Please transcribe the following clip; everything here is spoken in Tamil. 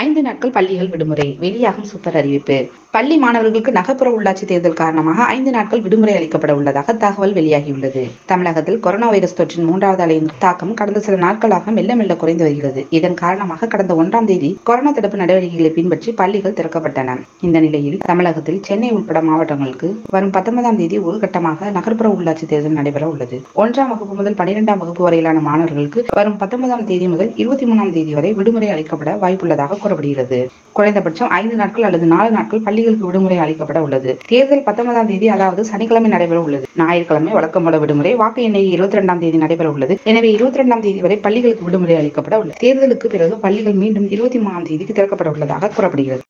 ஐந்து நாட்கள் பள்ளிகள் விடுமுறை வெளியாகும் சூப்பர் அறிவிப்பு பள்ளி மாணவர்களுக்கு நகர்ப்புற உள்ளாட்சி தேர்தல் காரணமாக ஐந்து நாட்கள் விடுமுறை அளிக்கப்பட உள்ளதாக தகவல் வெளியாகியுள்ளது தமிழகத்தில் கொரோனா வைரஸ் தொற்றின் மூன்றாவது அலையின் தாக்கம் கடந்த சில நாட்களாக மெல்ல மெல்ல குறைந்து வருகிறது இதன் காரணமாக கடந்த ஒன்றாம் தேதி கொரோனா தடுப்பு நடவடிக்கைகளை பின்பற்றி பள்ளிகள் திறக்கப்பட்டன இந்த நிலையில் தமிழகத்தில் சென்னை உட்பட மாவட்டங்களுக்கு வரும் பத்தொன்பதாம் தேதி ஒரு கட்டமாக நகர்ப்புற உள்ளாட்சி தேர்தல் நடைபெற உள்ளது ஒன்றாம் வகுப்பு முதல் பனிரெண்டாம் வகுப்பு வரையிலான மாணவர்களுக்கு வரும் பத்தொன்பதாம் தேதி முதல் இருபத்தி மூணாம் தேதி வரை விடுமுறை அளிக்கப்பட வாய்ப்புள்ளதாக கூறப்படுகிறது குறைந்தபட்சம் ஐந்து நாட்கள் அல்லது நாலு நாட்கள் பள்ளிகளுக்கு விடுமுறை அளிக்கப்பட உள்ளது தேர்தல் பத்தொன்பதாம் தேதி அதாவது சனிக்கிழமை நடைபெற உள்ளது ஞாயிற்றுக்கிழமை வழக்கம் போல விடுமுறை வாக்கு எண்ணிக்கை இருபத்தி ரெண்டாம் தேதி நடைபெற உள்ளது எனவே இருபத்தி ரெண்டாம் தேதி வரை பள்ளிகளுக்கு விடுமுறை அளிக்கப்பட உள்ளது தேர்தலுக்கு பிறகு பள்ளிகள் மீண்டும் இருபத்தி மூணாம் தேதிக்கு திறக்கப்பட உள்ளதாக கூறப்படுகிறது